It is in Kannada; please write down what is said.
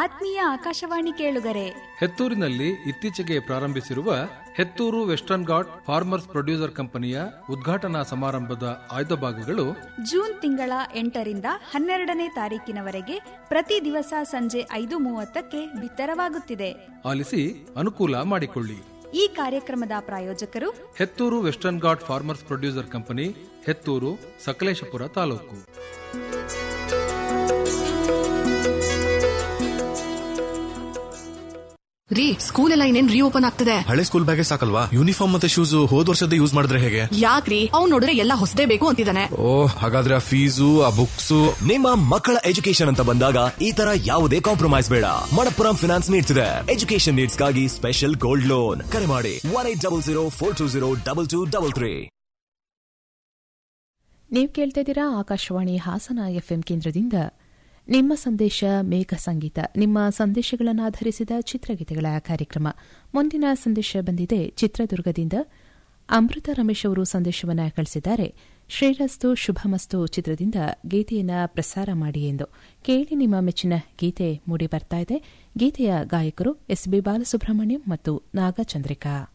ಆತ್ಮೀಯ ಆಕಾಶವಾಣಿ ಕೇಳುಗರೆ ಹೆತ್ತೂರಿನಲ್ಲಿ ಇತ್ತೀಚೆಗೆ ಪ್ರಾರಂಭಿಸಿರುವ Hethur western ghat farmers producer ಕಂಪನಿಯ ಉದ್ಘಾಟನಾ ಸಮಾರಂಭದ ಆಯ್ದ ಭಾಗಗಳು ಜೂನ್ ತಿಂಗಳ ಎಂಟರಿಂದ ಹನ್ನೆರಡನೇ ತಾರೀಕಿನವರೆಗೆ ಪ್ರತಿ ದಿವಸ ಸಂಜೆ ಐದು ಮೂವತ್ತಕ್ಕೆ ಬಿತ್ತರವಾಗುತ್ತಿದೆ ಆಲಿಸಿ ಅನುಕೂಲ ಮಾಡಿಕೊಳ್ಳಿ ಈ ಕಾರ್ಯಕ್ರಮದ ಪ್ರಾಯೋಜಕರು Hethur western ghat farmers producer company Hethur Sakleshpur taluk ರೀ ಸ್ಕೂಲ್ ಎಲ್ಲ ಇನ್ನೇನ್ ರೀಓಪನ್ ಆಗ್ತದೆ ಹಳೆ ಸ್ಕೂಲ್ ಬ್ಯಾಗೆ ಸಾಕಲ್ವಾ ಯೂನಿಫಾರ್ಮ್ ಮತ್ತೆ ಶೂಸ್ ಹೋದ್ ವರ್ಷದ ಯೂಸ್ ಮಾಡಿದ್ರೆ ಹೇಗೆ ಯಾಕ್ರಿ ಅವ್ನ್ ನೋಡಿದ್ರೆ ಎಲ್ಲ ಹೊಸದೇ ಬೇಕು ಅಂತಿದ್ದಾನೆ ಓ ಹಾಗಾದ್ರೆ ಆ ಫೀಸು ಆ ಬುಕ್ಸು ನಿಮ್ಮ ಮಕ್ಕಳ ಎಜುಕೇಶನ್ ಅಂತ ಬಂದಾಗ ಈ ತರ ಯಾವುದೇ ಕಾಂಪ್ರಮೈಸ್ ಬೇಡ ಮಣಪ್ಪುರಂ ಫಿನಾನ್ಸ್ ನೀಡ್ತಿದೆ ಎಜುಕೇಶನ್ ನೀಡ್ಸ್ಗಾಗಿ ಸ್ಪೆಷಲ್ ಗೋಲ್ಡ್ ಲೋನ್ ಕರೆ ಮಾಡಿ one eight double zero four two zero double two double three ನೀವು ಕೇಳ್ತಾ ಇದ್ದೀರಾ ಆಕಾಶವಾಣಿ ಹಾಸನ ಎಫ್ಎಂ ಕೇಂದ್ರದಿಂದ ನಿಮ್ಮ ಸಂದೇಶ ಮೇಘ ಸಂಗೀತ ನಿಮ್ಮ ಸಂದೇಶಗಳನ್ನು ಆಧರಿಸಿದ ಚಿತ್ರಗೀತೆಗಳ ಕಾರ್ಯಕ್ರಮ ಮುಂದಿನ ಸಂದೇಶ ಬಂದಿದೆ ಚಿತ್ರದುರ್ಗದಿಂದ ಅಮೃತ ರಮೇಶ್ ಅವರು ಸಂದೇಶವನ್ನು ಕಳಿಸಿದ್ದಾರೆ ಶ್ರೀರಸ್ತು ಶುಭಮಸ್ತು ಚಿತ್ರದಿಂದ ಗೀತೆಯನ್ನು ಪ್ರಸಾರ ಮಾಡಿ ಎಂದು ಕೇಳಿ ನಿಮ್ಮ ಮೆಚ್ಚಿನ ಗೀತೆ ಮೂಡಿ ಬರ್ತಾ ಇದೆ ಗೀತೆಯ ಗಾಯಕರು ಎಸ್ ಬಿ ಬಾಲಸುಬ್ರಹ್ಮಣ್ಯಂ ಮತ್ತು ನಾಗಚಂದ್ರಿಕಾ